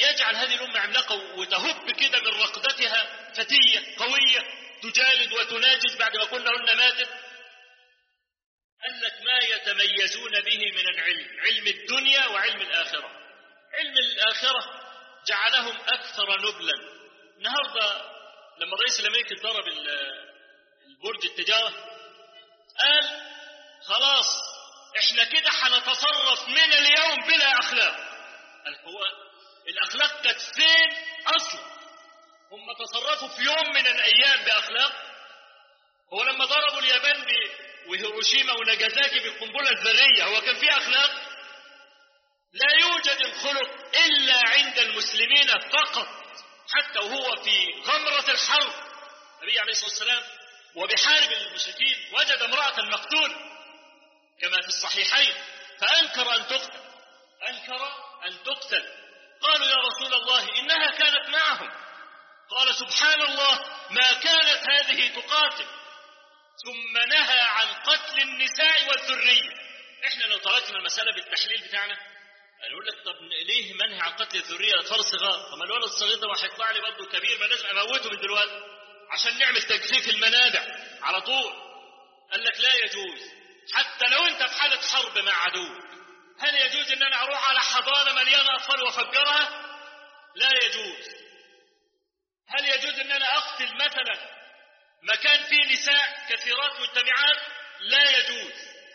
يجعل هذه الأمة عملاقة وتهب كده من رقدتها فتية قوية تجالد وتناجز بعد ما كنا هن ماتت قال لك ما يتميزون به من العلم علم الدنيا وعلم الآخرة علم الآخرة جعلهم أكثر نبلا النهاردة لما الرئيس الأمريكي ضرب البرج التجارة قال خلاص احنا كده هنتصرف من اليوم بلا أخلاق قال هو الأخلاق كانت فين أصلا هم تصرفوا في يوم من الأيام بأخلاق هو لما ضربوا اليابان وهيروشيما وناجازاكي بالقنبلة الذرية هو كان فيه أخلاق لا يوجد الخلق إلا عند المسلمين فقط حتى وهو في غمرة الحرب النبي عليه الصلاة والسلام وبحارب المشركين وجد امرأة مقتولة كما في الصحيحين فأنكر أن تقتل أنكر أن تقتل قالوا يا رسول الله إنها كانت معهم قال سبحان الله ما كانت هذه تقاتل ثم نهى عن قتل النساء والذرية احنا لو تركنا المسألة بالتحليل بتاعنا نقول لك طب ليه منهي عن قتل الذرية أطفال صغار طب ما الولد الصغير ده هيطلع لي برضه كبير ما لازم أموته من دلوقتي عشان نعمل تجفيف المنابع على طول قال لك لا يجوز حتى لو انت في حالة حرب مع عدو هل يجوز ان انا اروح على حضانة مليانة اطفال وافجرها لا يجوز هل يجوز ان انا اقتل مثلا مكان فيه نساء كثيرات مجتمعات لا يجوز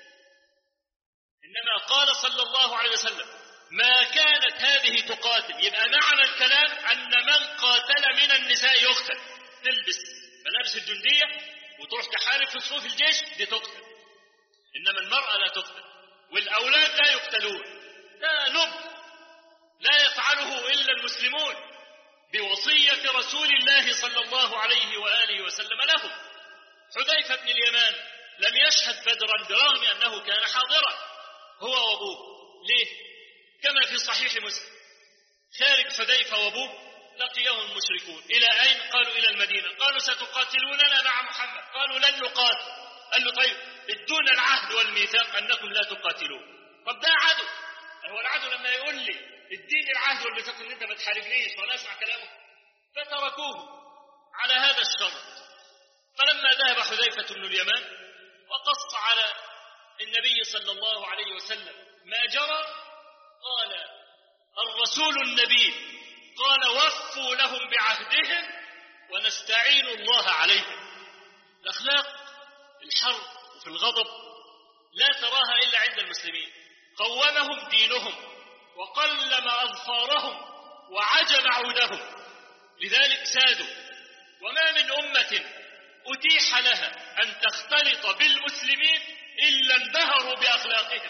انما قال صلى الله عليه وسلم ما كانت هذه تقاتل يبقى معنى الكلام ان من قاتل من النساء يقتل تلبس ملابس الجندية وتروح تحارب في صفوف الجيش دي تقتل انما المرأة لا تقتل والاولاد لا يقتلون ده نب لا يفعله الا المسلمون بوصية رسول الله صلى الله عليه وآله وسلم لهم حذيفة بن اليمان لم يشهد بدرا برغم أنه كان حاضرا هو وأبوه ليه؟ كما في صحيح مسلم خارج حذيفة وأبوه لقيهم المشركون إلى أين؟ قالوا إلى المدينة قالوا ستقاتلوننا مع محمد قالوا لن نقاتل قال له طيب ادونا العهد والميثاق أنكم لا تقاتلون طب ده عدو هو العدو لما يقول لي اديني العهد والميثاق ان انت ما تحاربنيش وانا اسمع كلامه فتركوه على هذا الشرط فلما ذهب حذيفة بن اليمان وقص على النبي صلى الله عليه وسلم ما جرى قال الرسول النبي قال وفوا لهم بعهدهم ونستعين الله عليهم الأخلاق الحرب وفي الغضب لا تراها إلا عند المسلمين قومهم دينهم وقلم أظفارهم وعجم عودهم لذلك سادوا وما من أمة أتيح لها أن تختلط بالمسلمين إلا انبهروا بأخلاقهم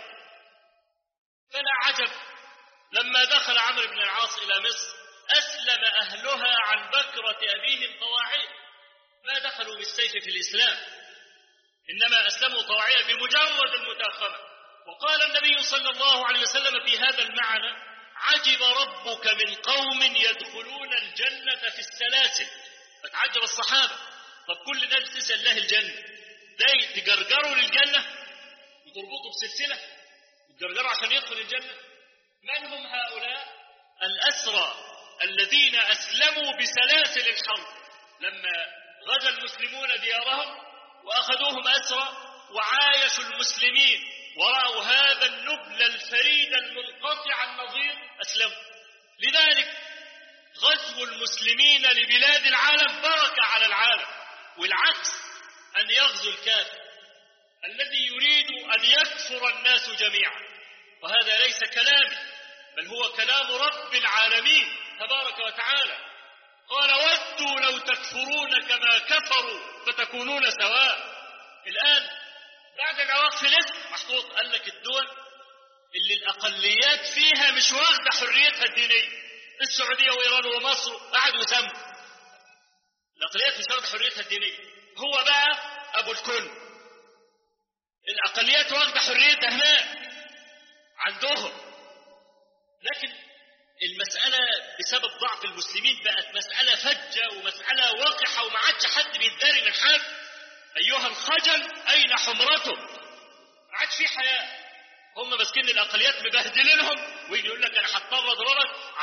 فلا عجب لما دخل عمرو بن العاص إلى مصر أسلم أهلها عن بكرة أبيهم طواعية ما دخلوا بالسيف في الإسلام إنما أسلموا طواعية بمجرد المتاخمة وقال النبي صلى الله عليه وسلم في هذا المعنى عجب ربك من قوم يدخلون الجنة في السلاسل فتعجب الصحابة طب كل الناس تسأل الله الجنة ده يتجرجروا للجنة وتربطوا بسلسلة يتجرجروا عشان يدخل الجنة من هم هؤلاء الأسرى الذين أسلموا بسلاسل الحرب لما غزا المسلمون ديارهم وأخذوهم أسرى وعايشوا المسلمين ورأوا هذا النبل الفريد المنقطع النظير أسلموا لذلك غزو المسلمين لبلاد العالم بركة على العالم والعكس أن يغزو الكافر الذي يريد أن يكفر الناس جميعا وهذا ليس كلامي بل هو كلام رب العالمين تبارك وتعالى قال ودوا لو تكفرون كما كفروا فتكونون سواء الآن بعد العواق في الاسم محطوط قال لك الدول اللي الأقليات فيها مش واخدة حريتها الدينية السعودية وإيران ومصر قعدوا سموا الأقليات مش واخدة حريتها الدينية هو بقى أبو الكل الأقليات واخدة حريتها هناك عندهم لكن المسألة بسبب ضعف المسلمين بقت مسألة فجة ومسألة وقحة وما عادش حد بيتداري من حد أيها الخجل أين حمرته ما عادش في حياة هم ماسكين الأقليات مبهدلينهم ويجي يقول لك أنا هضطر أضربك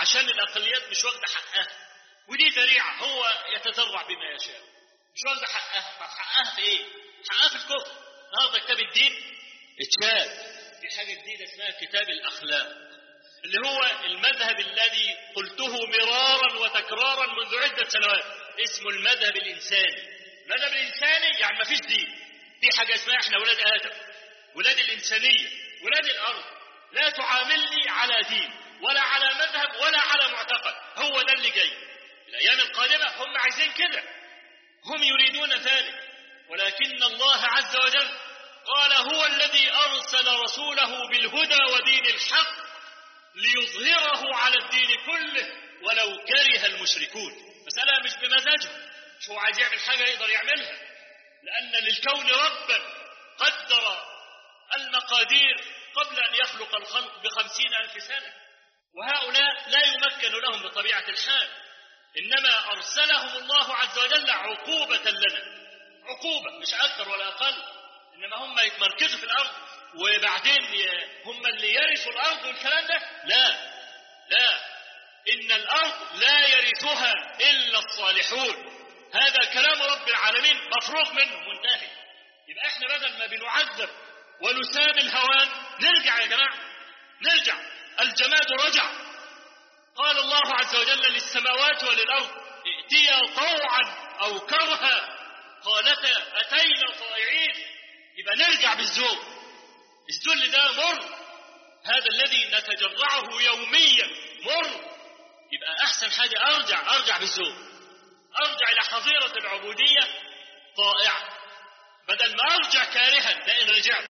عشان الأقليات مش واخدة حقها ودي ذريعة هو يتذرع بما يشاء مش واخدة حقها طب حقها في إيه؟ حقها في الكفر النهارده كتاب الدين اتشال في حاجة جديدة اسمها كتاب الأخلاق اللي هو المذهب الذي قلته مرارا وتكرارا منذ عدة سنوات اسمه المذهب الإنساني المذهب الإنساني يعني ما فيش دين في حاجة اسمها احنا ولاد آدم ولاد الإنسانية ولاد الأرض لا تعاملني على دين ولا على مذهب ولا على معتقد هو ده اللي جاي الأيام القادمة هم عايزين كده هم يريدون ذلك ولكن الله عز وجل قال هو الذي أرسل رسوله بالهدى ودين الحق ليظهره على الدين كله ولو كره المشركون مسألة مش بمزاجه مش هو عايز يعمل حاجة يقدر يعملها لأن للكون ربا قدر المقادير قبل أن يخلق الخلق بخمسين ألف سنة وهؤلاء لا يمكن لهم بطبيعة الحال إنما أرسلهم الله عز وجل عقوبة لنا عقوبة مش أكثر ولا أقل إنما هم يتمركزوا في الأرض وبعدين هم اللي يرثوا الأرض والكلام ده لا لا إن الأرض لا يرثها إلا الصالحون هذا كلام رب العالمين مفروغ منه منتهي يبقى احنا بدل ما بنعذب ونسام الهوان نرجع يا جماعة نرجع الجماد رجع قال الله عز وجل للسماوات وللأرض ائتيا طوعا أو كرها قالتا أتينا طائعين يبقى نرجع بالذوق الذل ده مر هذا الذي نتجرعه يوميا مر يبقى أحسن حاجة أرجع أرجع بالذوق أرجع إلى حظيرة العبودية طائعة بدل ما أرجع كارها لئن رجعت